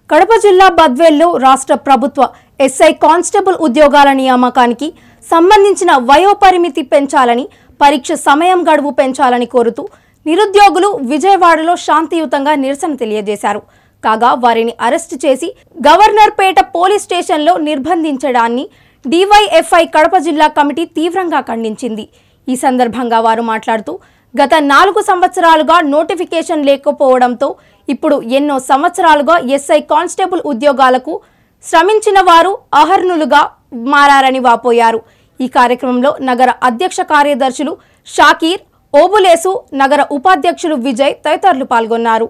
కడప జిల్లా బద్వేల్లో రాష్ట్ర ప్రభుత్వ ఎస్ఐ కానిస్టేబుల్ ఉద్యోగాల నియామకానికి సంబంధించిన వయోపరిమితి పెంచాలని పరీక్ష సమయం గడువు పెంచాలని కోరుతూ నిరుద్యోగులు విజయవాడలో శాంతియుతంగా నిరసన తెలియజేశారు కాగా వారిని అరెస్టు చేసి గవర్నర్పేట పోలీస్ స్టేషన్లో నిర్బంధించడాన్ని డివైఎఫ్ఐ కడప జిల్లా కమిటీ తీవ్రంగా ఖండించింది ఈ సందర్భంగా వారు మాట్లాడుతూ గత నాలుగు సంవత్సరాలుగా నోటిఫికేషన్ లేకపోవడంతో ఇప్పుడు ఎన్నో సంవత్సరాలుగా ఎస్ఐ కానిస్టేబుల్ ఉద్యోగాలకు శ్రమించిన వారు అహర్నులుగా మారారని వాపోయారు ఈ కార్యక్రమంలో నగర అధ్యక్ష కార్యదర్శులు షాకీర్ ఓబులేసు నగర ఉపాధ్యక్షులు విజయ్ తదితరులు పాల్గొన్నారు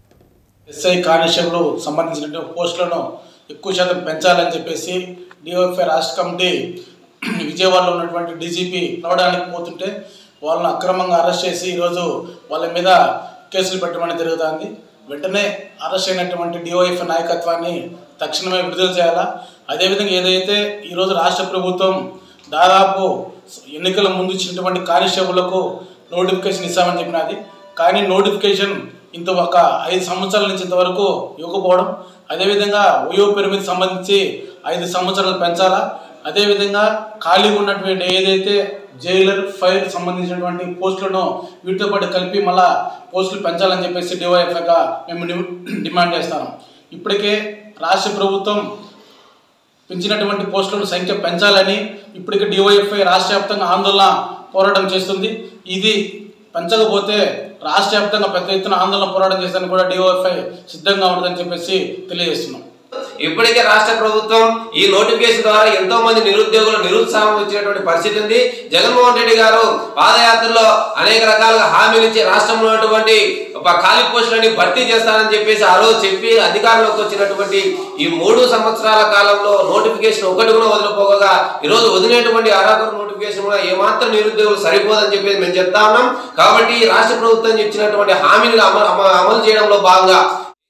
ఎస్ఐ కానిస్టేబుల్ సంబంధించినటువంటి పోస్టులను ఎక్కువ శాతం పెంచాలని చెప్పేసి డిఓఎఫ్ఐ రాష్ట్ర కమిటీ విజయవాడలో ఉన్నటువంటి డీజీపీ కలవడానికి పోతుంటే వాళ్ళని అక్రమంగా అరెస్ట్ చేసి ఈరోజు వాళ్ళ మీద కేసులు పెట్టడం జరుగుతుంది వెంటనే అరెస్ట్ అయినటువంటి డిఓఎఫ్ నాయకత్వాన్ని తక్షణమే విడుదల చేయాలా అదేవిధంగా ఏదైతే ఈరోజు రాష్ట్ర ప్రభుత్వం దాదాపు ఎన్నికల ముందు ఇచ్చినటువంటి కానిస్టేబుళ్లకు నోటిఫికేషన్ ఇస్తామని చెప్పినది కానీ నోటిఫికేషన్ ఇంత ఒక ఐదు సంవత్సరాల నుంచి ఇంతవరకు ఇవ్వకపోవడం అదేవిధంగా వయో పరిమితి సంబంధించి ఐదు సంవత్సరాలు పెంచాలా అదేవిధంగా ఖాళీగా ఉన్నటువంటి ఏదైతే జైలర్ ఫైర్ సంబంధించినటువంటి పోస్టులను వీటితో పాటు కలిపి మళ్ళా పోస్టులు పెంచాలని చెప్పేసి డివైఎఫ్ఐగా మేము డి- డిమాండ్ చేస్తాము ఇప్పటికే రాష్ట్ర ప్రభుత్వం పెంచినటువంటి పోస్టుల సంఖ్య పెంచాలని ఇప్పటికే డివైఎఫ్ఐ రాష్ట్ర వ్యాప్తంగా ఆందోళన పోరాటం చేస్తుంది ఇది పెంచకపోతే రాష్ట్ర వ్యాప్తంగా పెద్ద ఎత్తున ఆందోళన పోరాటం చేస్తానికి కూడా డివైఎఫ్ఐ సిద్ధంగా ఉంటుందని చెప్పేసి తెలియజేస్తున్నాం ఇప్పటికే రాష్ట్ర ప్రభుత్వం ఈ నోటిఫికేషన్ ద్వారా ఎంతో మంది నిరుద్యోగులు నిరుత్సాహం వచ్చినటువంటి పరిస్థితి ఉంది జగన్మోహన్ రెడ్డి గారు పాదయాత్రలో అనేక రకాలుగా హామీలు ఇచ్చి రాష్ట్రంలో ఉన్నటువంటి ఒక ఖాళీ పోస్టులని భర్తీ చేస్తానని చెప్పేసి ఆ రోజు చెప్పి అధికారంలోకి వచ్చినటువంటి ఈ మూడు సంవత్సరాల కాలంలో నోటిఫికేషన్ ఒకటి కూడా వదిలిపోగా ఈ రోజు వదిలేటువంటి అరాకొర నోటిఫికేషన్ కూడా ఏమాత్రం నిరుద్యోగులు సరిపోదని చెప్పేసి మేము చెప్తా ఉన్నాం కాబట్టి ఈ రాష్ట్ర ప్రభుత్వం ఇచ్చినటువంటి హామీలను అమలు అమ- అమలు చేయడంలో భాగంగా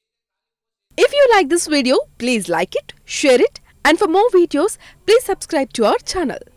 If you like this video, please like it, share it, and for more videos, please subscribe to our channel.